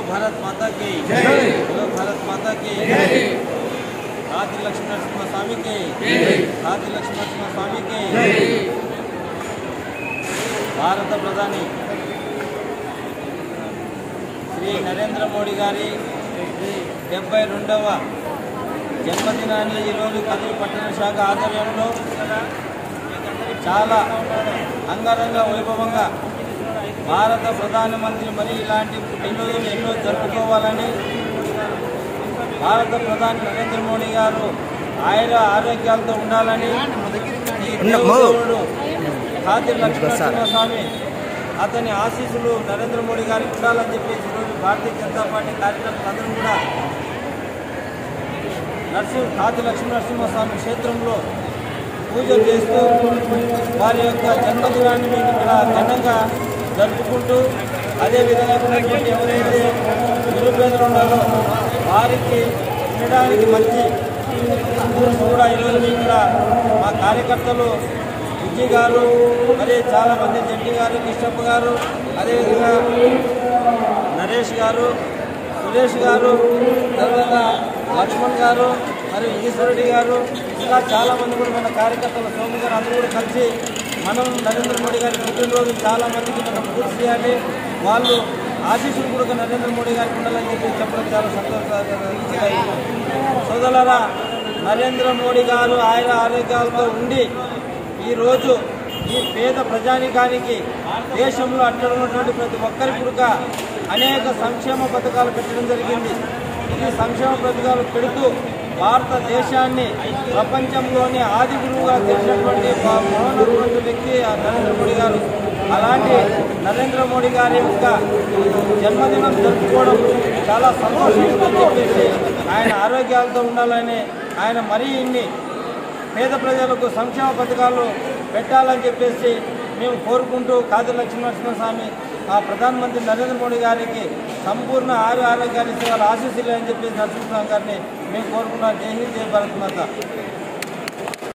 భారత్ మాతా కి బోలో భారత్ మాతా కి ఆది లక్ష్మీ నరసింహ స్వామికి ఆది లక్ష్మీ నరసింహ స్వామికి భారత ప్రధాని శ్రీ నరేంద్ర మోడీ గారి డెబ్బై రెండవ జన్మదినాన్ని ఈరోజు కదిరి పట్టణ శాఖ ఆధ్వర్యంలో చాలా అంగరంగ వైభవంగా భారత ప్రధానమంత్రి మరి ఇలాంటి పుట్టినరోజులు ఎన్నో జరుపుకోవాలని భారత ప్రధాని నరేంద్ర మోడీ గారు ఆయుర ఆరోగ్యాలతో ఉండాలని ఈ దేవుడు ఖాతి లక్ష్మీనరసింహ స్వామి అతని ఆశీస్సులు నరేంద్ర మోడీ గారికి ఉండాలని చెప్పేసి ఈరోజు భారతీయ జనతా పార్టీ కార్యకర్తలు అందరూ కూడా నరసింహ ఖాతి లక్ష్మీనరసింహ స్వామి క్షేత్రంలో పూజలు చేస్తూ వారి యొక్క జన్మదినాన్ని మేము ఇక్కడ ఘనంగా జరుపుకుంటూ అదేవిధంగా ఉన్నటువంటి ఎవరైతే నిరుపేదలు ఉన్నారో వారికి తినడానికి మంచి ఫుడ్స్ కూడా ఈరోజు మేము ఇక్కడ మా కార్యకర్తలు విజయ్ గారు మరి చాలా మంది జడ్జి గారు కృష్ణప్ప గారు అదేవిధంగా నరేష్ గారు సురేష్ గారు తర్వాత లక్ష్మణ్ గారు మరియు ఈశ్వరెడ్డి గారు ఇలా చాలా మంది కూడా మన కార్యకర్తలు సోము గారు అందరూ కూడా కలిసి మనం నరేంద్ర మోడీ గారి పుట్టినరోజు చాలా మందికి మనం పూర్తి చేయాలి వాళ్ళు ఆశీస్సులు కూడా నరేంద్ర మోడీ గారికి ఉండాలని చెప్పి చెప్పడం చాలా సంతోషంగా సోదరులారా నరేంద్ర మోడీ గారు ఆయన ఆరోగ్యాలతో ఉండి ఈరోజు ఈ పేద ప్రజానికానికి దేశంలో అట్లా ఉన్నటువంటి ప్రతి ఒక్కరి పుడక అనేక సంక్షేమ పథకాలు పెట్టడం జరిగింది ఈ సంక్షేమ పథకాలు పెడుతూ భారతదేశాన్ని ప్రపంచంలోనే ఆది గురువుగా తెలిసినటువంటి మా- మహోన్నతమైన వ్యక్తి ఆ నరేంద్ర మోడీ గారు అలాంటి నరేంద్ర మోడీ గారి యొక్క జన్మదినం జరుపుకోవడం చాలా సంతోషంగా చెప్పేసి ఆయన ఆరోగ్యాలతో ఉండాలని ఆయన మరీ ఇన్ని పేద ప్రజలకు సంక్షేమ పథకాలు పెట్టాలని చెప్పేసి మేము కోరుకుంటూ కాదు లక్ష్మీనరసింహ స్వామి ఆ ప్రధానమంత్రి నరేంద్ర మోడీ గారికి సంపూర్ణ ఆరు ఆరోగ్యాన్ని ఇచ్చే వాళ్ళ ఆశీస్సులు అని చెప్పేసి నరసింహస్వామి గారిని మేము కోరుకున్నాం జై హింద్ జై భారత్ మాత